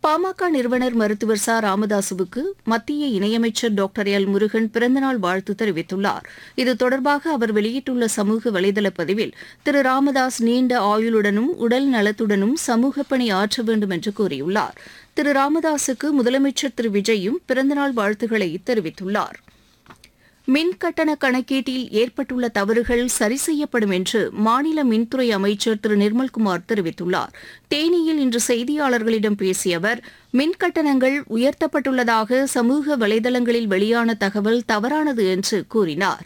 பாமக நிறுவனர் மருத்துவர் ச ராமதாசுவுக்கு மத்திய இணையமைச்சர் டாக்டர் எல் முருகன் பிறந்தநாள் வாழ்த்து தெரிவித்துள்ளார் இது தொடர்பாக அவர் வெளியிட்டுள்ள சமூக வலைதள பதிவில் திரு ராமதாஸ் நீண்ட ஆயுளுடனும் உடல் நலத்துடனும் சமூக பணி ஆற்ற வேண்டும் என்று கூறியுள்ளார் திரு ராமதாசுக்கு முதலமைச்சர் திரு விஜயும் பிறந்தநாள் வாழ்த்துக்களை தெரிவித்துள்ளார் மின் கட்டண கணக்கீட்டில் ஏற்பட்டுள்ள தவறுகள் சரி செய்யப்படும் என்று மாநில மின்துறை அமைச்சர் திரு நிர்மல்குமார் தெரிவித்துள்ளார் தேனியில் இன்று செய்தியாளர்களிடம் பேசிய அவர் மின் கட்டணங்கள் உயர்த்தப்பட்டுள்ளதாக சமூக வலைதளங்களில் வெளியான தகவல் தவறானது என்று கூறினார்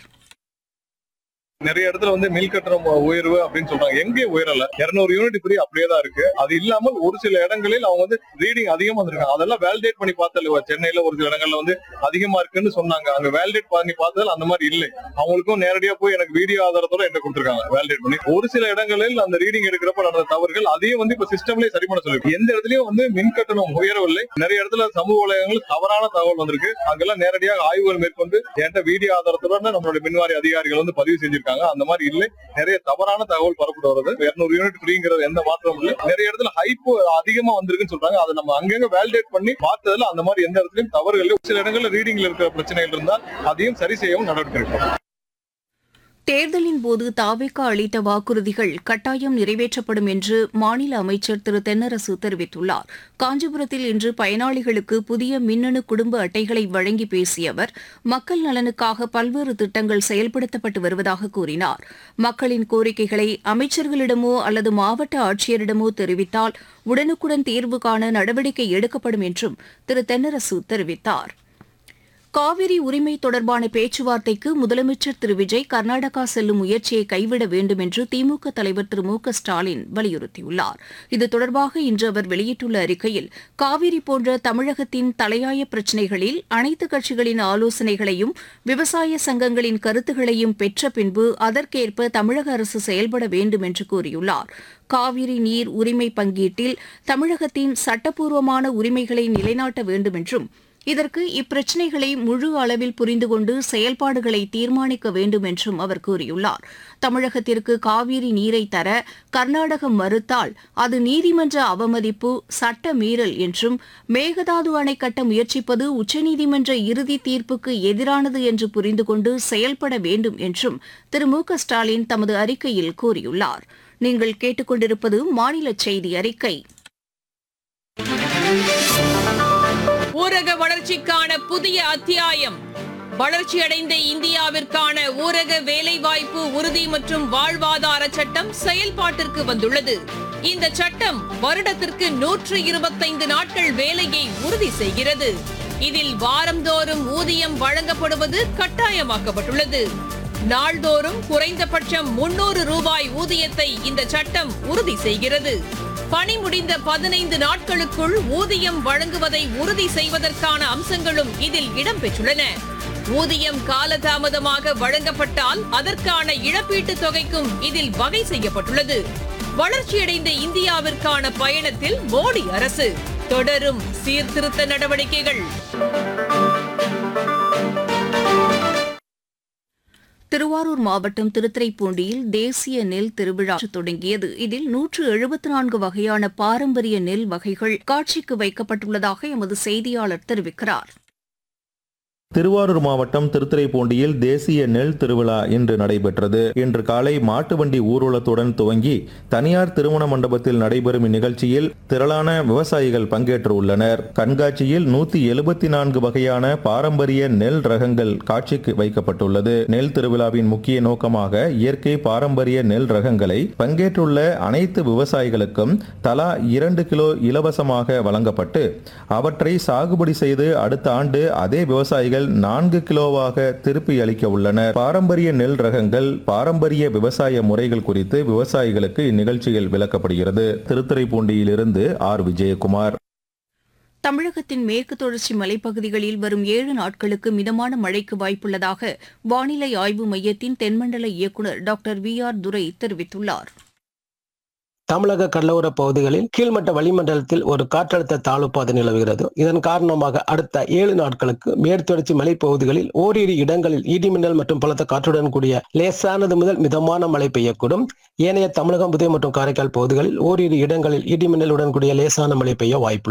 நிறைய இடத்துல வந்து மில் கட்டணம் உயர்வு அப்படின்னு சொல்றாங்க எங்கே உயரல இருநூறு யூனிட் ஃப்ரீ அப்படியே தான் இருக்கு அது இல்லாமல் ஒரு சில இடங்களில் அவங்க வந்து ரீடிங் அதிகமா வந்திருக்காங்க அதெல்லாம் வேலிடேட் பண்ணி பார்த்தல சென்னையில ஒரு சில இடங்கள்ல வந்து அதிகமா இருக்குன்னு சொன்னாங்க அங்க வேலிடேட் பண்ணி பார்த்ததுல அந்த மாதிரி இல்லை அவங்களுக்கும் நேரடியா போய் எனக்கு வீடியோ ஆதாரத்தோட என்ன கொடுத்துருக்காங்க வேலிடேட் பண்ணி ஒரு சில இடங்களில் அந்த ரீடிங் எடுக்கிறப்ப நடந்த தவறுகள் அதையும் வந்து இப்ப சிஸ்டம்லயே சரி பண்ண சொல்லி எந்த இடத்துலயும் வந்து மின் கட்டணம் உயரவில்லை நிறைய இடத்துல சமூக வலையங்கள் தவறான தகவல் வந்திருக்கு அங்கெல்லாம் நேரடியாக ஆய்வுகள் மேற்கொண்டு என்கிட்ட வீடியோ ஆதாரத்தோட நம்மளுடைய மின்வாரி அதிகாரிகள் வந்து பதிவு செஞ்சிருக்காங்க அந்த மாதிரி இல்லை நிறைய தவறான தகவல் பரப்பிட்டு வருது இருநூறு யூனிட் ஃப்ரீங்கிறது எந்த மாற்றமும் இல்லை நிறைய இடத்துல ஹைப் அதிகமா வந்திருக்குன்னு சொல்றாங்க அதை நம்ம அங்கங்க வேலிடேட் பண்ணி பார்த்ததுல அந்த மாதிரி எந்த இடத்துலயும் தவறுகள் இல்லை. சில இடங்கள்ல ரீடிங்ல இருக்கிற பிரச்சனைகள் இருந்தால் அதையும் சரி செய்யவும் நடவடிக்கை எடுக்கணும் தேர்தலின் போது தாவேக்கா அளித்த வாக்குறுதிகள் கட்டாயம் நிறைவேற்றப்படும் என்று மாநில அமைச்சர் திரு தென்னரசு தெரிவித்துள்ளார் காஞ்சிபுரத்தில் இன்று பயனாளிகளுக்கு புதிய மின்னணு குடும்ப அட்டைகளை வழங்கி பேசிய அவர் மக்கள் நலனுக்காக பல்வேறு திட்டங்கள் செயல்படுத்தப்பட்டு வருவதாக கூறினார் மக்களின் கோரிக்கைகளை அமைச்சர்களிடமோ அல்லது மாவட்ட ஆட்சியரிடமோ தெரிவித்தால் உடனுக்குடன் தீர்வு காண நடவடிக்கை எடுக்கப்படும் என்றும் திரு தென்னரசு தெரிவித்தார் காவிரி உரிமை தொடர்பான பேச்சுவார்த்தைக்கு முதலமைச்சர் திரு விஜய் கர்நாடகா செல்லும் முயற்சியை கைவிட வேண்டும் என்று திமுக தலைவர் திரு மு க ஸ்டாலின் வலியுறுத்தியுள்ளார் இது தொடர்பாக இன்று அவர் வெளியிட்டுள்ள அறிக்கையில் காவிரி போன்ற தமிழகத்தின் தலையாய பிரச்சினைகளில் அனைத்து கட்சிகளின் ஆலோசனைகளையும் விவசாய சங்கங்களின் கருத்துகளையும் பெற்ற பின்பு அதற்கேற்ப தமிழக அரசு செயல்பட வேண்டும் என்று கூறியுள்ளார் காவிரி நீர் உரிமை பங்கீட்டில் தமிழகத்தின் சட்டப்பூர்வமான உரிமைகளை நிலைநாட்ட வேண்டும் என்றும் இதற்கு இப்பிரச்சினைகளை முழு அளவில் புரிந்து கொண்டு செயல்பாடுகளை தீர்மானிக்க வேண்டும் என்றும் அவர் கூறியுள்ளார் தமிழகத்திற்கு காவிரி நீரை தர கர்நாடகம் மறுத்தால் அது நீதிமன்ற அவமதிப்பு சட்ட மீறல் என்றும் மேகதாது அணை கட்ட முயற்சிப்பது உச்சநீதிமன்ற இறுதி தீர்ப்புக்கு எதிரானது என்று புரிந்து கொண்டு செயல்பட வேண்டும் என்றும் திரு மு க ஸ்டாலின் தமது அறிக்கையில் கூறியுள்ளார் நீங்கள் கேட்டுக்கொண்டிருப்பது மாநில செய்தி அறிக்கை ஊரக வளர்ச்சிக்கான புதிய அத்தியாயம் வளர்ச்சியடைந்த இந்தியாவிற்கான ஊரக வேலைவாய்ப்பு உறுதி மற்றும் வாழ்வாதார சட்டம் செயல்பாட்டிற்கு வந்துள்ளது இந்த சட்டம் வருடத்திற்கு நூற்று இருபத்தைந்து நாட்கள் வேலையை உறுதி செய்கிறது இதில் வாரந்தோறும் ஊதியம் வழங்கப்படுவது கட்டாயமாக்கப்பட்டுள்ளது நாள்தோறும் குறைந்தபட்சம் முன்னூறு ரூபாய் ஊதியத்தை இந்த சட்டம் உறுதி செய்கிறது பணி முடிந்த பதினைந்து நாட்களுக்குள் ஊதியம் வழங்குவதை உறுதி செய்வதற்கான அம்சங்களும் இதில் இடம்பெற்றுள்ளன ஊதியம் காலதாமதமாக வழங்கப்பட்டால் அதற்கான இழப்பீட்டுத் தொகைக்கும் இதில் வகை செய்யப்பட்டுள்ளது வளர்ச்சியடைந்த இந்தியாவிற்கான பயணத்தில் மோடி அரசு தொடரும் சீர்திருத்த நடவடிக்கைகள் திருவாரூர் மாவட்டம் திருத்துறைப்பூண்டியில் தேசிய நெல் திருவிழா தொடங்கியது இதில் நூற்று எழுபத்தி நான்கு வகையான பாரம்பரிய நெல் வகைகள் காட்சிக்கு வைக்கப்பட்டுள்ளதாக எமது செய்தியாளர் தெரிவிக்கிறார் திருவாரூர் மாவட்டம் திருத்துறைப்பூண்டியில் தேசிய நெல் திருவிழா இன்று நடைபெற்றது இன்று காலை மாட்டு வண்டி ஊர்வலத்துடன் துவங்கி தனியார் திருமண மண்டபத்தில் நடைபெறும் இந்நிகழ்ச்சியில் திரளான விவசாயிகள் பங்கேற்றுள்ளனர் கண்காட்சியில் நூத்தி எழுபத்தி நான்கு வகையான பாரம்பரிய நெல் ரகங்கள் காட்சிக்கு வைக்கப்பட்டுள்ளது நெல் திருவிழாவின் முக்கிய நோக்கமாக இயற்கை பாரம்பரிய நெல் ரகங்களை பங்கேற்றுள்ள அனைத்து விவசாயிகளுக்கும் தலா இரண்டு கிலோ இலவசமாக வழங்கப்பட்டு அவற்றை சாகுபடி செய்து அடுத்த ஆண்டு அதே விவசாயிகள் நான்கு கிலோவாக திருப்பி அளிக்க உள்ளனர் பாரம்பரிய நெல் ரகங்கள் பாரம்பரிய விவசாய முறைகள் குறித்து விவசாயிகளுக்கு இந்நிகழ்ச்சியில் விளக்கப்படுகிறது திருத்துறைப்பூண்டியிலிருந்து ஆர் விஜயகுமார் தமிழகத்தின் மேற்கு தொடர்ச்சி மலைப்பகுதிகளில் வரும் ஏழு நாட்களுக்கு மிதமான மழைக்கு வாய்ப்புள்ளதாக வானிலை ஆய்வு மையத்தின் தென்மண்டல இயக்குநர் டாக்டர் வி ஆர் துரை தெரிவித்துள்ளார் தமிழக கடலோர பகுதிகளில் கீழ்மட்ட வளிமண்டலத்தில் ஒரு காற்றழுத்த தாழ்வு பாதை நிலவுகிறது இதன் காரணமாக அடுத்த ஏழு நாட்களுக்கு மேற்தொடர்ச்சி மலைப்பகுதிகளில் ஓரிரு இடங்களில் இடிமின்னல் மற்றும் பலத்த காற்றுடன் கூடிய லேசானது முதல் மிதமான மழை பெய்யக்கூடும் ஏனைய தமிழகம் புதுவை மற்றும் காரைக்கால் பகுதிகளில் ஓரிரு இடங்களில் இடிமின்னலுடன் கூடிய லேசான மழை பெய்ய வாய்ப்பு